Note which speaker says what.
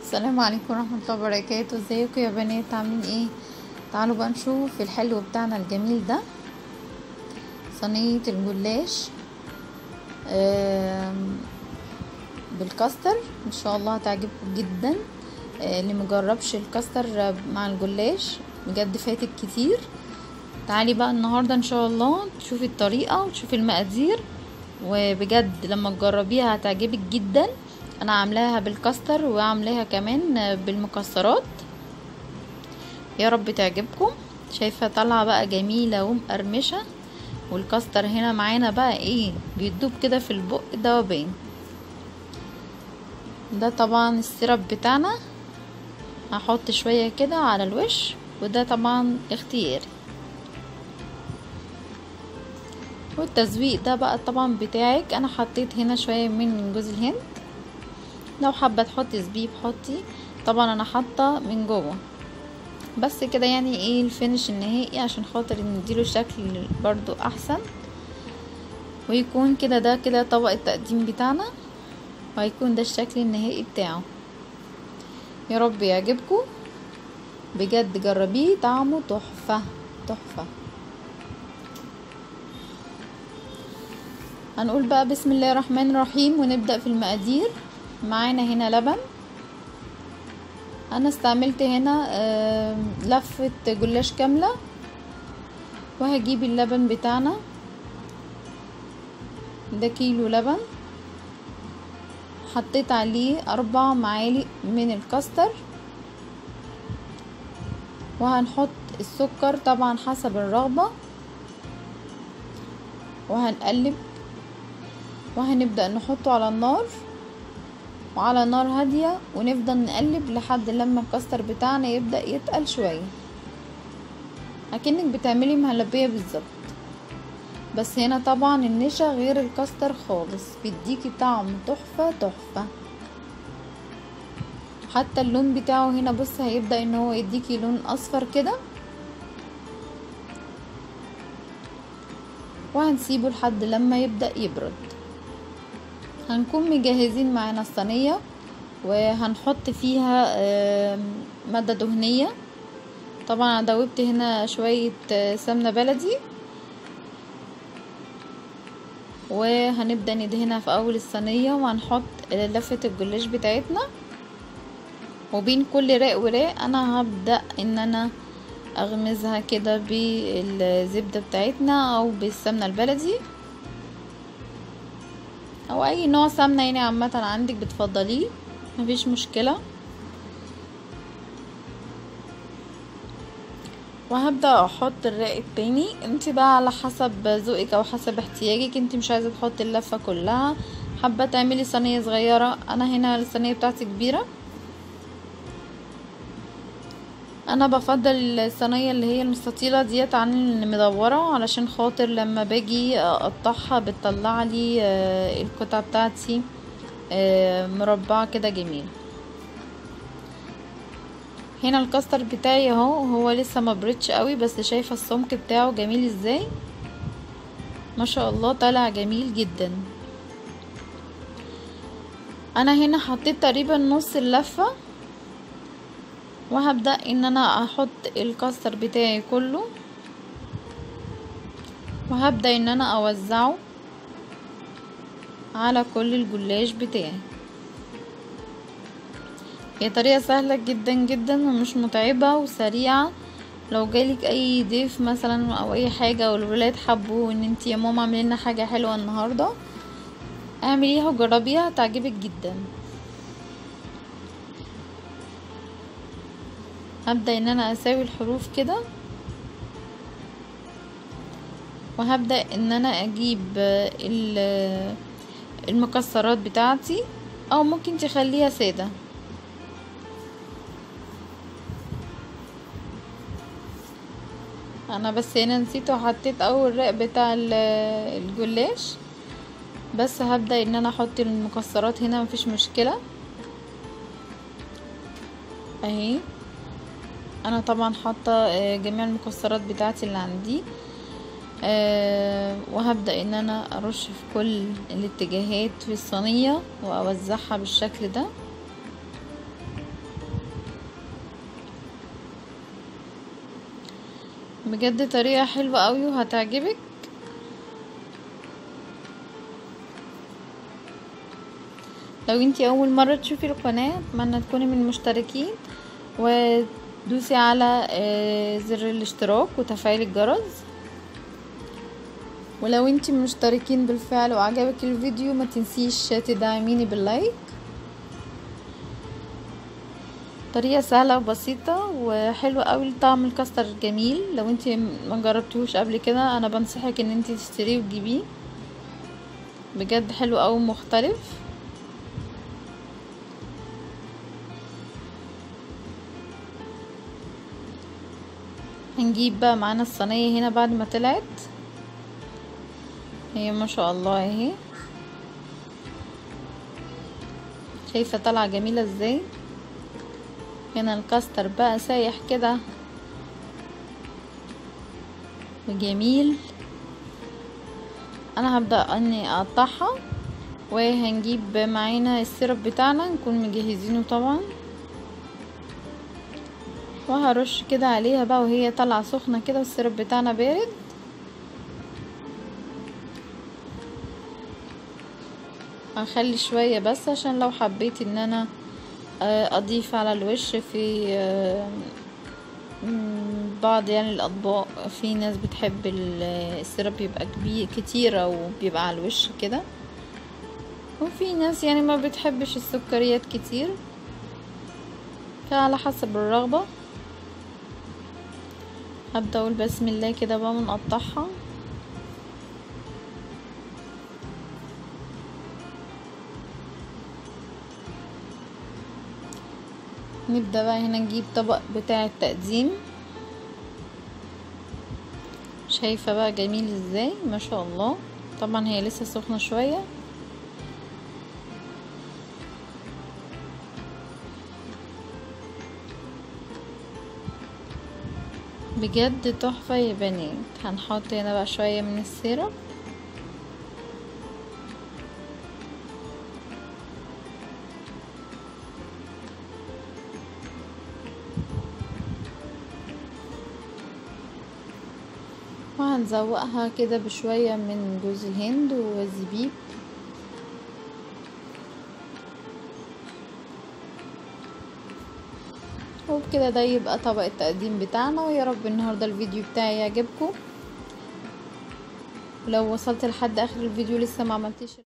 Speaker 1: السلام عليكم ورحمة الله وبركاته ازيكم يا بنات عاملين ايه تعالوا بقى نشوف الحلو بتاعنا الجميل ده صينية الجلاش آم، بالكاستر ان شاء الله هتعجبكم جدا آه، اللي مجربش الكاستر مع الجلاش بجد فاتك كتير تعالي بقى النهاردة ان شاء الله تشوفي الطريقة وتشوفي المقادير وبجد لما تجربيها هتعجبك جدا انا عاملاها بالكاستر وعاملاها كمان بالمكسرات يا رب تعجبكم شايفه طالعه بقى جميله ومقرمشه والكاستر هنا معانا بقى ايه بيدوب كده في البق دوبان ده طبعا السيرب بتاعنا هحط شويه كده على الوش وده طبعا اختياري والتزويق ده بقى طبعا بتاعك انا حطيت هنا شويه من جوز الهند لو حابه تحطي زبيب حطي طبعا انا حاطه من جوه بس كده يعني ايه الفينش النهائي عشان خاطر نديله شكل برضو احسن ويكون كده ده كده طبق التقديم بتاعنا وهيكون ده الشكل النهائي بتاعه يا رب يعجبكم بجد جربيه طعمه تحفه تحفه هنقول بقى بسم الله الرحمن الرحيم ونبدا في المقادير معانا هنا لبن انا استعملت هنا لفة جلاش كاملة وهجيب اللبن بتاعنا ده كيلو لبن حطيت عليه اربع معالق من الكاستر وهنحط السكر طبعا حسب الرغبة وهنقلب وهنبدأ نحطه على النار وعلى نار هادية ونفضل نقلب لحد لما الكاستر بتاعنا يبدأ يتقل شوية اكنك بتعملي مهلبية بالظبط بس هنا طبعا النشا غير الكاستر خالص بيديكي طعم تحفة تحفة حتى اللون بتاعه هنا بص هيبدأ ان هو يديكي لون اصفر كده وهنسيبه لحد لما يبدأ يبرد هنكون مجهزين معانا الصينية وهنحط فيها مادة دهنية طبعا دوبت هنا شوية سمنة بلدي وهنبدأ ندهنها في أول الصينية وهنحط لفة الجلاش بتاعتنا وبين كل راق وراق أنا هبدأ إن أنا أغمزها كده بالزبدة بتاعتنا أو بالسمنة البلدي او اي نوع سمنه يعني عامه عندك بتفضليه مفيش مشكله وهبدا احط الراق التاني انت بقى على حسب ذوقك او حسب احتياجك انت مش عايزه تحطي اللفه كلها حابه تعملي صينيه صغيره انا هنا الصينيه بتاعتي كبيره انا بفضل الصينيه اللي هي المستطيله ديت عن المدوره علشان خاطر لما باجي اقطعها بتطلع لي القطعه بتاعتي مربعه كده جميل هنا الكاستر بتاعي اهو هو لسه ما بردش قوي بس شايفه السمك بتاعه جميل ازاي ما شاء الله طالع جميل جدا انا هنا حطيت تقريبا نص اللفه وهبدأ ان انا احط الكاستر بتاعي كله وهبدأ ان انا اوزعه على كل الجلاش بتاعي هي طريقة سهلة جدا جدا ومش متعبة وسريعة لو جالك اي ضيف مثلا او اي حاجة والولاد حبوا ان انتي يا ماما اعملي لنا حاجة حلوة النهاردة اعمليها وجربيها تعجبك جدا هبدأ ان انا اساوي الحروف كده وهبدأ ان انا اجيب المكسرات بتاعتي او ممكن تخليها سادة انا بس هنا نسيت وحطيت اول رق بتاع الجلاش بس هبدأ ان انا احط المكسرات هنا مفيش مشكلة اهي انا طبعا حاطه جميع المكسرات بتاعتي اللي عندي أه وهبدأ ان انا ارش في كل الاتجاهات في الصينية واوزعها بالشكل ده بجد طريقة حلوة قوي وهتعجبك لو انتي اول مرة تشوفي القناة اتمنى تكوني من المشتركين ودوسي على آه، زر الاشتراك وتفعيل الجرس ولو انتي مشتركين بالفعل وعجبك الفيديو ما تنسيش تدعميني باللايك طريقة سهلة وبسيطة وحلوة قوي طعم الكاستر جميل لو انتي ما جربتوش قبل كده انا بنصحك ان انتي تشتريه وتجيبيه بجد حلو قوي مختلف هنجيب بقى معانا الصينية هنا بعد ما طلعت هي ما شاء الله اهي شايفة طالعة جميلة ازاي هنا الكاستر بقى سايح كده وجميل انا هبدأ اني اقطعها وهنجيب معانا السيرب بتاعنا نكون مجهزينه طبعا وهرش كده عليها بقى وهي طالعه سخنه كده والسيرب بتاعنا بارد هخلي شويه بس عشان لو حبيت ان انا اضيف على الوش في بعض يعني الاطباق في ناس بتحب السيرب يبقى كبير كتير او بيبقى على الوش كده وفي ناس يعني ما بتحبش السكريات كتير فعلى حسب الرغبه هبدا اقول بسم الله كده بقى ونقطعها نبدا بقى هنا نجيب طبق بتاع التقديم شايفه بقى جميل ازاي ما شاء الله طبعا هي لسه سخنه شويه بجد تحفة يا بنات هنحط هنا بقى شوية من السيرب وهنزوقها كده بشوية من جوز الهند والزبيب وبكده ده يبقى طبق التقديم بتاعنا ويا رب النهارده الفيديو بتاعي يعجبكم لو وصلت لحد اخر الفيديو لسه ما عملتيش